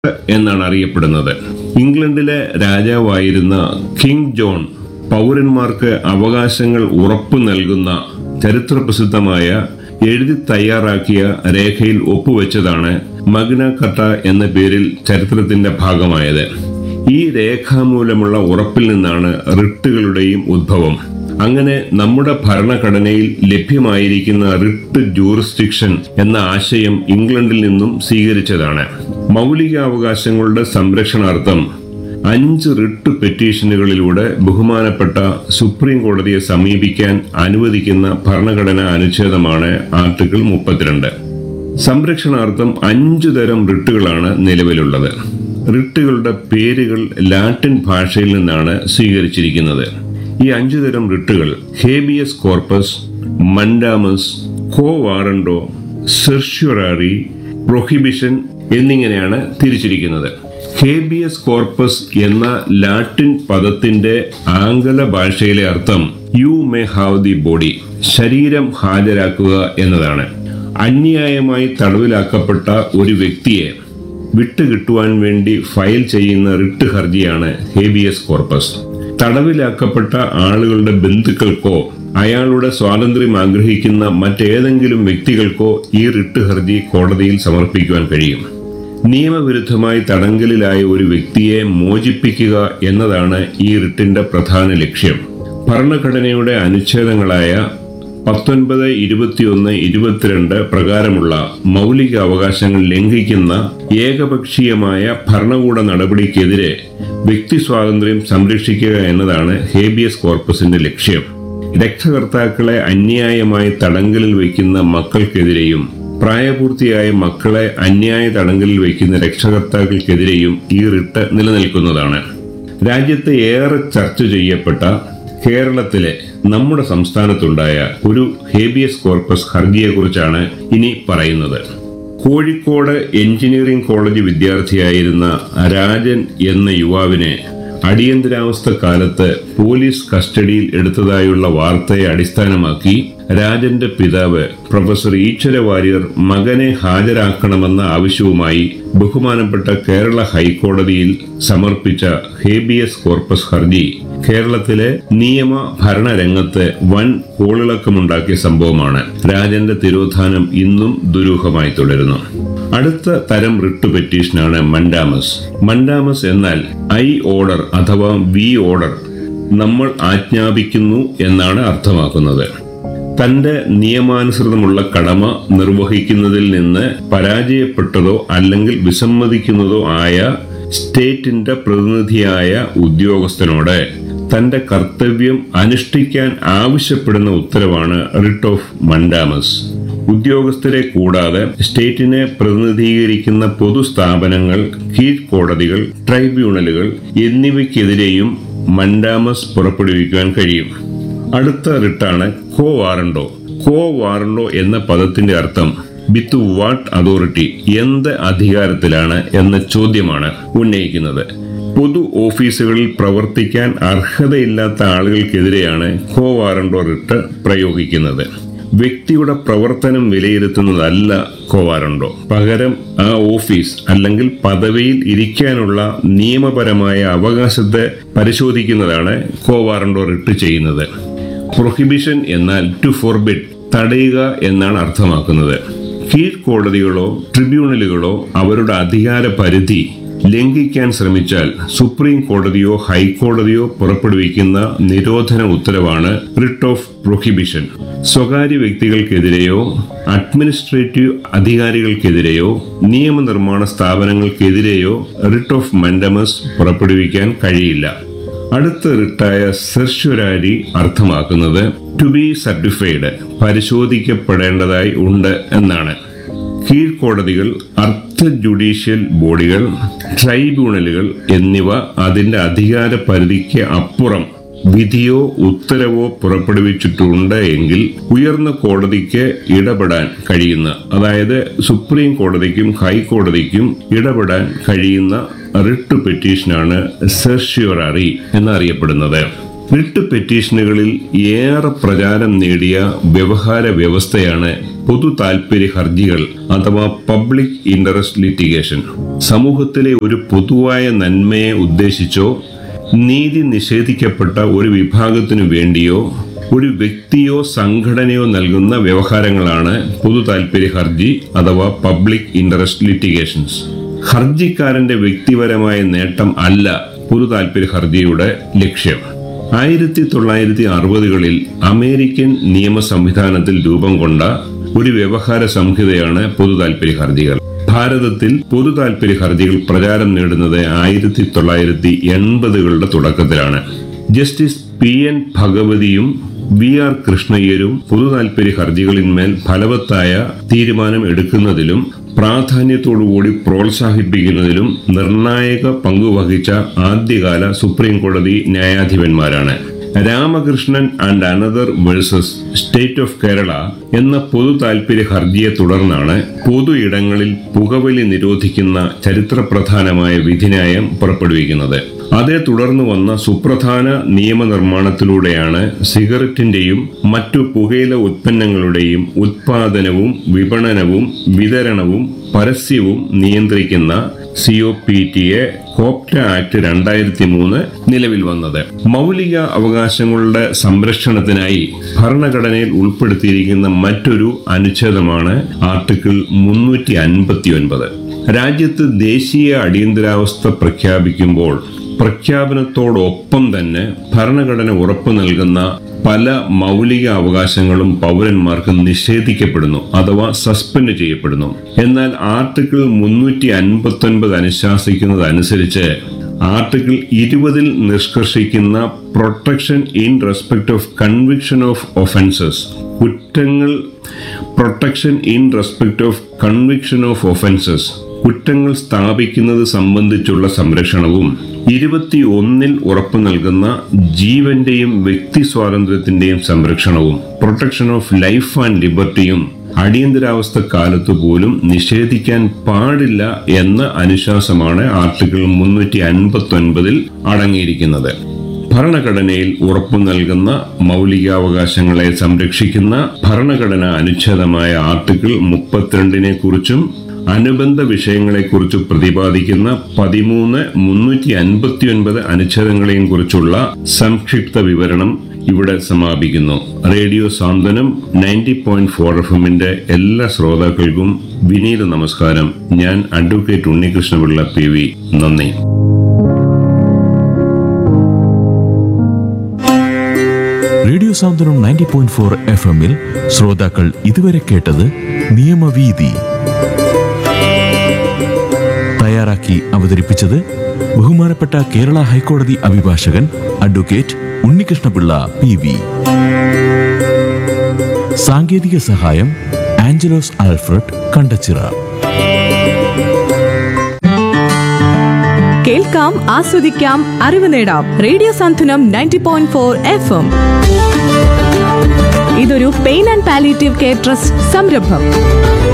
എന്നാണ് അറിയപ്പെടുന്നത് ഇംഗ്ലണ്ടിലെ രാജാവായിരുന്ന കിങ് ജോൺ പൗരന്മാർക്ക് അവകാശങ്ങൾ ഉറപ്പു നൽകുന്ന ചരിത്രപ്രസിദ്ധമായ എഴുതി തയ്യാറാക്കിയ രേഖയിൽ ഒപ്പുവെച്ചതാണ് മഗ്ന കട്ട എന്ന പേരിൽ ചരിത്രത്തിന്റെ ഭാഗമായത് ഈ രേഖാമൂലമുള്ള ഉറപ്പിൽ നിന്നാണ് റിട്ടുകളുടെയും ഉദ്ഭവം അങ്ങനെ നമ്മുടെ ഭരണഘടനയിൽ ലഭ്യമായിരിക്കുന്ന റിട്ട് ജൂറിസ്ഡിക്ഷൻ എന്ന ആശയം ഇംഗ്ലണ്ടിൽ നിന്നും സ്വീകരിച്ചതാണ് മൗലികാവകാശങ്ങളുടെ സംരക്ഷണാർത്ഥം അഞ്ച് റിട്ട് പെറ്റീഷനുകളിലൂടെ ബഹുമാനപ്പെട്ട സുപ്രീം കോടതിയെ സമീപിക്കാൻ അനുവദിക്കുന്ന ഭരണഘടനാ അനുച്ഛേദമാണ് ആർട്ടിക്കിൾ മുപ്പത്തിരണ്ട് സംരക്ഷണാർത്ഥം അഞ്ചു തരം റിട്ടുകളാണ് നിലവിലുള്ളത് റിട്ടുകളുടെ പേരുകൾ ലാറ്റിൻ ഭാഷയിൽ നിന്നാണ് സ്വീകരിച്ചിരിക്കുന്നത് ഈ അഞ്ചു തരം റിട്ടുകൾ habeas corpus mandamus quo warranto certiorari prohibition എന്നിങ്ങനെയാണ് തിരിച്ചിരിക്കുന്നത് ഹേബിയസ് കോർപ്പസ് എന്ന ലാറ്റിൻ പദത്തിന്റെ ആംഗല ഭാഷയിലെ അർത്ഥം you may have the body ശരീരം ഹാജരാക്കുക എന്നതാണ് അന്യായമായി തടവിലാക്കപ്പെട്ട ഒരു വ്യക്തിയെ വിട്ടുകിട്ടുവാൻ വേണ്ടി ഫയൽ ചെയ്യുന്ന റിട്ട് ഹർജിയാണ് ഹേബിയസ് കോർപ്പസ് തടവിലാക്കപ്പെട്ട ആളുകളുടെ ബന്ധുക്കൾക്കോ അയാളുടെ സ്വാതന്ത്ര്യം ആഗ്രഹിക്കുന്ന മറ്റേതെങ്കിലും വ്യക്തികൾക്കോ ഈ റിട്ട് ഹർജി കോടതിയിൽ സമർപ്പിക്കുവാൻ കഴിയും നിയമവിരുദ്ധമായി തടങ്കലിലായ ഒരു വ്യക്തിയെ മോചിപ്പിക്കുക എന്നതാണ് ഈ റിട്ടിന്റെ പ്രധാന ലക്ഷ്യം ഭരണഘടനയുടെ അനുച്ഛേദങ്ങളായ പത്തൊൻപത് ഇരുപത്തിയൊന്ന് ഇരുപത്തിരണ്ട് പ്രകാരമുള്ള മൗലിക അവകാശങ്ങൾ ലംഘിക്കുന്ന ഏകപക്ഷീയമായ ഭരണകൂട നടപടിക്കെതിരെ വ്യക്തി സ്വാതന്ത്ര്യം സംരക്ഷിക്കുക എന്നതാണ് ഹേബിയസ് കോർപ്പസിന്റെ ലക്ഷ്യം രക്ഷകർത്താക്കളെ അന്യായമായി തടങ്കലിൽ വയ്ക്കുന്ന മക്കൾക്കെതിരെയും പ്രായപൂർത്തിയായ മക്കളെ അന്യായ തടങ്കലിൽ വയ്ക്കുന്ന രക്ഷകർത്താക്കൾക്കെതിരെയും ഈ റിട്ട് നിലനിൽക്കുന്നതാണ് രാജ്യത്ത് ഏറെ ചർച്ച ചെയ്യപ്പെട്ട കേരളത്തിലെ നമ്മുടെ സംസ്ഥാനത്തുണ്ടായ ഒരു ഹേബിയസ് കോർപ്പസ് ഹർജിയെക്കുറിച്ചാണ് ഇനി പറയുന്നത് കോഴിക്കോട് എഞ്ചിനീയറിംഗ് കോളേജ് വിദ്യാർത്ഥിയായിരുന്ന രാജൻ എന്ന യുവാവിനെ അടിയന്തരാവസ്ഥ കാലത്ത് പോലീസ് കസ്റ്റഡിയിൽ എടുത്തതായുള്ള വാർത്തയെ അടിസ്ഥാനമാക്കി രാജന്റെ പിതാവ് പ്രൊഫസർ ഈശ്വര വാര്യർ മകനെ ഹാജരാക്കണമെന്ന ആവശ്യവുമായി ബഹുമാനപ്പെട്ട കേരള ഹൈക്കോടതിയിൽ സമർപ്പിച്ച ഹേബിയസ് കോർപ്പസ് ഹർജി കേരളത്തിലെ നിയമ ഭരണരംഗത്ത് വൻ കോളിളക്കമുണ്ടാക്കിയ സംഭവമാണ് രാജന്റെ തിരോധാനം ഇന്നും ദുരൂഹമായി തുടരുന്നു അടുത്ത തരം റിട്ട് പെറ്റീഷനാണ് മൻഡാമസ് മൻഡാമസ് എന്നാൽ ഐ ഓർഡർ അഥവാ വി ഓർഡർ നമ്മൾ ആജ്ഞാപിക്കുന്നു എന്നാണ് അർത്ഥമാക്കുന്നത് തന്റെ നിയമാനുസൃതമുള്ള കടമ നിർവഹിക്കുന്നതിൽ നിന്ന് പരാജയപ്പെട്ടതോ അല്ലെങ്കിൽ വിസമ്മതിക്കുന്നതോ ആയ സ്റ്റേറ്റിന്റെ പ്രതിനിധിയായ ഉദ്യോഗസ്ഥനോട് തന്റെ കർത്തവ്യം അനുഷ്ഠിക്കാൻ ആവശ്യപ്പെടുന്ന ഉത്തരവാണ് റിട്ട് ഓഫ് മൻഡാമസ് ഉദ്യോഗസ്ഥരെ കൂടാതെ സ്റ്റേറ്റിനെ പ്രതിനിധീകരിക്കുന്ന പൊതുസ്ഥാപനങ്ങൾ കീഴ്ക്കോടതികൾ ട്രൈബ്യൂണലുകൾ എന്നിവയ്ക്കെതിരെയും മൻഡാമസ് പുറപ്പെടുവിക്കുവാൻ കഴിയും അടുത്ത റിട്ടാണ് കോ വാറണ്ടോ കോ വാറണ്ടോ എന്ന പദത്തിന്റെ അർത്ഥം വിത്ത് വാട്ട് അതോറിറ്റി എന്ത് അധികാരത്തിലാണ് എന്ന ചോദ്യമാണ് ഉന്നയിക്കുന്നത് പൊതു ഓഫീസുകളിൽ പ്രവർത്തിക്കാൻ അർഹതയില്ലാത്ത ആളുകൾക്കെതിരെയാണ് കോ വാറണ്ടോ റിട്ട് പ്രയോഗിക്കുന്നത് വ്യക്തിയുടെ പ്രവർത്തനം വിലയിരുത്തുന്നതല്ല കോവാറണ്ടോ പകരം ആ ഓഫീസ് അല്ലെങ്കിൽ പദവിയിൽ ഇരിക്കാനുള്ള നിയമപരമായ അവകാശത്തെ പരിശോധിക്കുന്നതാണ് കോവാറണ്ടോ റിട്ട് ചെയ്യുന്നത് പ്രൊഹിബിഷൻ എന്നാൽ ടു ഫോർബിഡ് തടയുക എന്നാണ് അർത്ഥമാക്കുന്നത് കീഴ്ക്കോടതികളോ ട്രിബ്യൂണലുകളോ അവരുടെ അധികാര പരിധി ലംഘിക്കാൻ ശ്രമിച്ചാൽ സുപ്രീം കോടതിയോ ഹൈക്കോടതിയോ പുറപ്പെടുവിക്കുന്ന നിരോധന ഉത്തരവാണ് റിട്ട് ഓഫ് പ്രൊഹിബിഷൻ സ്വകാര്യ വ്യക്തികൾക്കെതിരെയോ അഡ്മിനിസ്ട്രേറ്റീവ് അധികാരികൾക്കെതിരെയോ നിയമനിർമ്മാണ സ്ഥാപനങ്ങൾക്കെതിരെയോ റിട്ട് ഓഫ് മൻഡമസ് പുറപ്പെടുവിക്കാൻ കഴിയില്ല അടുത്ത റിട്ടായ സെർഷ്വരാരി അർത്ഥമാക്കുന്നത് ടു ബി സർട്ടിഫൈഡ് പരിശോധിക്കപ്പെടേണ്ടതായി ഉണ്ട് എന്നാണ് കീഴ്ക്കോടതികൾ അർത്ഥ ജുഡീഷ്യൽ ബോഡികൾ ട്രൈബ്യൂണലുകൾ എന്നിവ അതിന്റെ അധികാര പരിധിക്ക് അപ്പുറം വിധിയോ ഉത്തരവോ പുറപ്പെടുവിച്ചിട്ടുണ്ട് എങ്കിൽ ഉയർന്ന കോടതിക്ക് ഇടപെടാൻ കഴിയുന്ന അതായത് സുപ്രീം കോടതിക്കും ഹൈക്കോടതിക്കും ഇടപെടാൻ കഴിയുന്ന റിട്ട് പെറ്റീഷനാണ് സെർഷ്യോറാറി എന്നറിയപ്പെടുന്നത് റിട്ട് പെറ്റീഷനുകളിൽ ഏറെ പ്രചാരം നേടിയ വ്യവഹാര വ്യവസ്ഥയാണ് പൊതു താൽപര്യ ഹർജികൾ അഥവാ പബ്ലിക് ഇൻട്രസ്റ്റ് ലിറ്റിഗേഷൻ സമൂഹത്തിലെ ഒരു പൊതുവായ നന്മയെ ഉദ്ദേശിച്ചോ നീതി നിഷേധിക്കപ്പെട്ട ഒരു വിഭാഗത്തിനു വേണ്ടിയോ ഒരു വ്യക്തിയോ സംഘടനയോ നൽകുന്ന വ്യവഹാരങ്ങളാണ് പൊതു താൽപര്യ ഹർജി അഥവാ പബ്ലിക് ഇൻട്രസ്റ്റ് ലിറ്റിഗേഷൻസ് ഹർജിക്കാരന്റെ വ്യക്തിപരമായ നേട്ടം അല്ല പൊതു താൽപര്യ ഹർജിയുടെ ലക്ഷ്യം ആയിരത്തി തൊള്ളായിരത്തി അറുപതുകളിൽ അമേരിക്കൻ നിയമ സംവിധാനത്തിൽ രൂപം കൊണ്ട ഒരു വ്യവഹാര സംഹിതയാണ് പൊതു താൽപര്യ ഹർജികൾ ഭാരതത്തിൽ പൊതു താൽപര്യ ഹർജികൾ പ്രചാരം നേടുന്നത് ആയിരത്തി തൊള്ളായിരത്തി എൺപതുകളുടെ തുടക്കത്തിലാണ് ജസ്റ്റിസ് പി എൻ ഭഗവതിയും വി ആർ കൃഷ്ണയ്യരും പൊതു താൽപര്യ ഹർജികളിന്മേൽ ഫലവത്തായ തീരുമാനം എടുക്കുന്നതിലും പ്രാധാന്യത്തോടുകൂടി പ്രോത്സാഹിപ്പിക്കുന്നതിലും നിർണായക പങ്കുവഹിച്ച ആദ്യകാല സുപ്രീം കോടതി ന്യായാധിപന്മാരാണ് Ramakrishnan and another versus state of Kerala എന്ന പൊതു താൽപര്യ ഹർജിയെ തുടർന്നാണ് പൊതു ഇടങ്ങളിൽ പുകവലി നിരോധിക്കുന്ന ചരിത്രപ്രധാനമായ വിധിന്യായം പുറപ്പെടുവിക്കുന്നത് അതേ തുടർന്ന് വന്ന സുപ്രധാന നിയമനിർമ്മാണത്തിലൂടെയാണ് സിഗരറ്റിന്റെയും മറ്റു പുകയില ഉൽപ്പന്നങ്ങളുടെയും ഉത്പാദനവും വിപണനവും വിതരണവും പരസ്യവും നിയന്ത്രിക്കുന്ന C O P T A കോപ്റ്റ ആക്ട് രണ്ടായിരത്തി മൂന്ന് നിലവിൽ വന്നത് മൗലിക അവകാശങ്ങളുടെ സംരക്ഷണത്തിനായി ഭരണഘടനയിൽ ഉൾപ്പെടുത്തിയിരിക്കുന്ന മറ്റൊരു അനുച്ഛേദമാണ് ആർട്ടിക്കിൾ മുന്നൂറ്റി അൻപത്തി ഒൻപത് രാജ്യത്ത് ദേശീയ അടിയന്തരാവസ്ഥ പ്രഖ്യാപിക്കുമ്പോൾ പ്രഖ്യാപനത്തോടൊപ്പം തന്നെ ഭരണഘടന ഉറപ്പു നൽകുന്ന പല മൗലിക അവകാശങ്ങളും പൗരന്മാർക്ക് നിഷേധിക്കപ്പെടുന്നു അഥവാ സസ്പെൻഡ് ചെയ്യപ്പെടുന്നു എന്നാൽ ആർട്ടിക്കിൾ മുന്നൂറ്റി അൻപത്തി ഒൻപത് അനുശാസിക്കുന്നതനുസരിച്ച് ആർട്ടിക്കിൾ ഇരുപതിൽ നിഷ്കർഷിക്കുന്ന protection in respect of conviction of offences കുറ്റങ്ങൾ protection in respect of conviction of offences കുറ്റങ്ങൾ സ്ഥാപിക്കുന്നത് സംബന്ധിച്ചുള്ള സംരക്ഷണവും ഇരുപത്തി ഒന്നിൽ ഉറപ്പു നൽകുന്ന ജീവന്റെയും വ്യക്തി സ്വാതന്ത്ര്യത്തിന്റെയും സംരക്ഷണവും പ്രൊട്ടക്ഷൻ ഓഫ് ലൈഫ് ആൻഡ് ലിബർട്ടിയും അടിയന്തരാവസ്ഥ കാലത്ത് പോലും നിഷേധിക്കാൻ പാടില്ല എന്ന അനുശാസമാണ് ആർട്ടിക്കിൾ മുന്നൂറ്റി അൻപത്തി ഒൻപതിൽ അടങ്ങിയിരിക്കുന്നത് ഭരണഘടനയിൽ ഉറപ്പു നൽകുന്ന മൗലികാവകാശങ്ങളെ സംരക്ഷിക്കുന്ന ഭരണഘടന അനുച്ഛേദമായ ആർട്ടിക്കിൾ മുപ്പത്തിരണ്ടിനെ കുറിച്ചും അനുബന്ധ വിഷയങ്ങളെക്കുറിച്ച് പ്രതിപാദിക്കുന്ന പതിമൂന്ന് മുന്നൂറ്റി അൻപത്തി ഒൻപത് അനുച്ഛേദങ്ങളെയും കുറിച്ചുള്ള സംക്ഷിപ്ത വിവരണം ഇവിടെ സമാപിക്കുന്നു radio Santhwanam ninety point four F എമ്മിന്റെ എല്ലാ ശ്രോതാക്കൾക്കും വിനീത നമസ്കാരം ഞാൻ അഡ്വക്കേറ്റ് ഉണ്ണികൃഷ്ണപിള്ള പി വി നന്ദി radio Santhwanam ninety point four F എമ്മിൽ ശ്രോതാക്കൾ ഇതുവരെ കേട്ടത് നിയമവീതി തയ്യാറാക്കി അവതരിപ്പിച്ചത് ബഹുമാനപ്പെട്ട കേരള ഹൈക്കോടതി അഭിഭാഷകൻ അഡ്വക്കേറ്റ് ഉണ്ണികൃഷ്ണപിള്ള പി വി സാങ്കേതിക സഹായം ആഞ്ചലോസ് ആൽഫ്രഡ് കണ്ടച്ചിറ കേൾക്കാം ആസ്വദിക്കാം അറിവ് നേടാം radio Santhwanam ninety point four F M ഇതൊരു pain and palliative care trust സംരംഭം